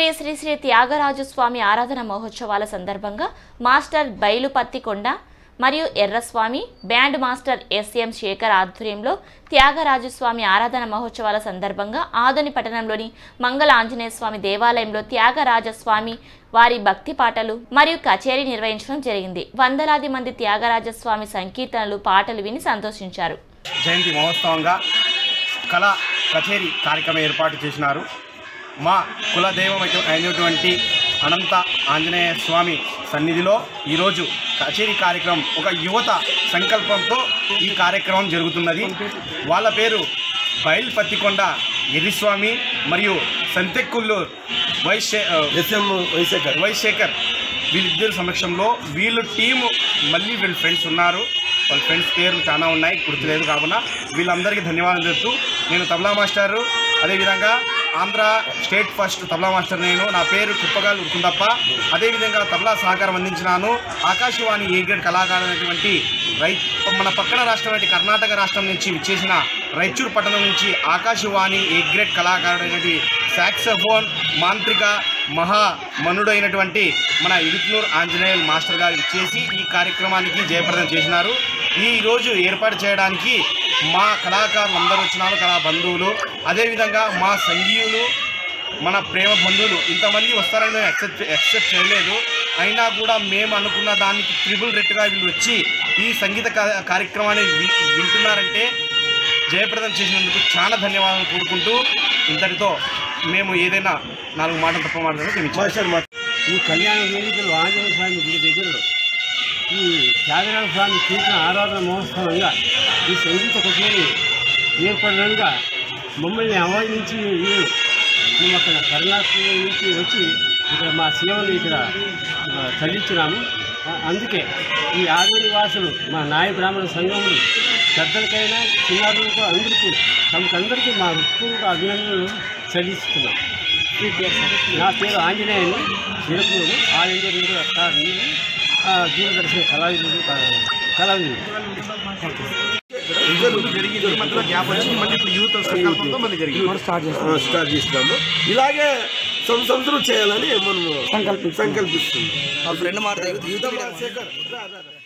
శ్రీ శ్రీ శ్రీ త్యాగరాజు స్వామి ఆరాధన మహోత్సవాల సందర్భంగా మాస్టర్ బైలుపత్తికొండ మరియు Erraswamy band master SM Shekar ఆధ్వర్యంలో త్యాగరాజు స్వామి ఆరాధన మహోత్సవాల సందర్భంగా ఆదోని పట్టణంలోని మంగళ ఆంజనేయ స్వామి దేవాలయంలో త్యాగరాజస్వామి వారి భక్తి పాటలు మరియు కచేరీ నిర్వహించడం జరిగింది వందలాది మంది త్యాగరాజస్వామి సంకీర్తనలు పాటలు విని సంతోషించారు జయంతి మహోత్సవంగా కళ కచేరీ కార్యక్రమం ఏర్పాటు చేసినారు మా కులదైవం అయిన- అయినటువంటి అనంత ఆంజనేయ స్వామి సన్నిధిలో ఈరోజు కచేరీ కార్యక్రమం ఒక యువత సంకల్పంతో ఈ కార్యక్రమం జరుగుతున్నది వాళ్ళ పేరు బయల్పత్తికొండ ఎర్రిస్వామి మరియు సంతెక్కుల్లూరు వైశే ఎస్ఎం వైశేఖర్ వైశేఖర్ వీళ్ళిద్దరి సమక్షంలో వీళ్ళు టీము మళ్ళీ వీళ్ళ ఫ్రెండ్స్ ఉన్నారు వాళ్ళ ఫ్రెండ్స్ పేర్లు చాలా ఉన్నాయి గుర్తులేదు కావున వీళ్ళందరికీ ధన్యవాదాలు చెప్తూ నేను తబలా మాస్టారు అదేవిధంగా Andhra state first tabla master నేను నా పేరు కుప్పగాలు ఉరుకుందప్ప అదేవిధంగా తబలా సహకారం అందించినాను ఆకాశవాణి ఏ గ్రేడ్ కళాకారు అయినటువంటి రై మన పక్కన రాష్ట్రం అంటే కర్ణాటక రాష్ట్రం నుంచి విచ్చేసిన రైచూర్ పట్టణం నుంచి ఆకాశవాణి ఏ గ్రేడ్ కళాకారుడైనటువంటి సాక్సఫోన్ మాంత్రిక మహా మనుడైనటువంటి మన ఇడుపునూరు ఆంజనేయులు మాస్టర్ గారు ఇచ్చేసి ఈ కార్యక్రమానికి జయప్రదం చేసినారు ఈ రోజు ఏర్పాటు చేయడానికి మా కళాకారులు అందరూ వచ్చినారు కళా బంధువులు అదేవిధంగా మా సంఘీయులు మన ప్రేమ బంధువులు ఇంతమంది వస్తారని మేము ఎక్సెప్ట్ ఎక్సెప్ట్ చేయలేదు అయినా కూడా మేము అనుకున్న దానికి ట్రిపుల్ రెట్గా వీళ్ళు వచ్చి ఈ సంగీత కా- కార్యక్రమాన్ని వి- వింటున్నారంటే జయప్రదం చేసినందుకు చాలా ధన్యవాదాలు కోరుకుంటూ ఇంతటితో మేము ఏదైనా నాలుగు మాటలు తప్ప మాట్లాడితే మేము ఇచ్చాము. మాస్టర్ మా ఈ కళ్యాణ వేదికలు ఆంజనేయ స్వామి గుడి దగ్గరలో ఈ త్యాగరాజ స్వామి కీర్తన ఆరాధన మహోత్సవంగా ఈ సంగీత కచేరీ ఏర్పడడంగా మమ్మల్ని ఆహ్వానించి వీరు మేము అక్కడ కర్ణాటక నుంచి వచ్చి ఇక్కడ మా సేవలు ఇక్కడ ఆ, తరలించినాము ఆ, అందుకే ఈ ఆదివాని వాసులు మా నాయ బ్రాహ్మణ సంఘములు పెద్దలకైనా చిన్నారులకు అందరికీ తమకందరికీ మా హృత్పూర్వక అభినందనలు చెల్లిస్తున్నాం నా పేరు Anjaneyulu Tiruppur all India radio star Doordarshan కళావిధులు కళావిధులు జరిగింది మధ్యలో గ్యాప్ వచ్చింది మళ్ళీ ఇప్పుడు యూత్ సంకల్పంతో మళ్ళీ జరిగింది స్టార్ట్ చేసినాము ఇలాగే సం- సంవత్సరం చేయాలని మనము సంకల్పిస్తున్నాం ఫ్రెండ్ మాట శేఖర్ రా, రా, రా.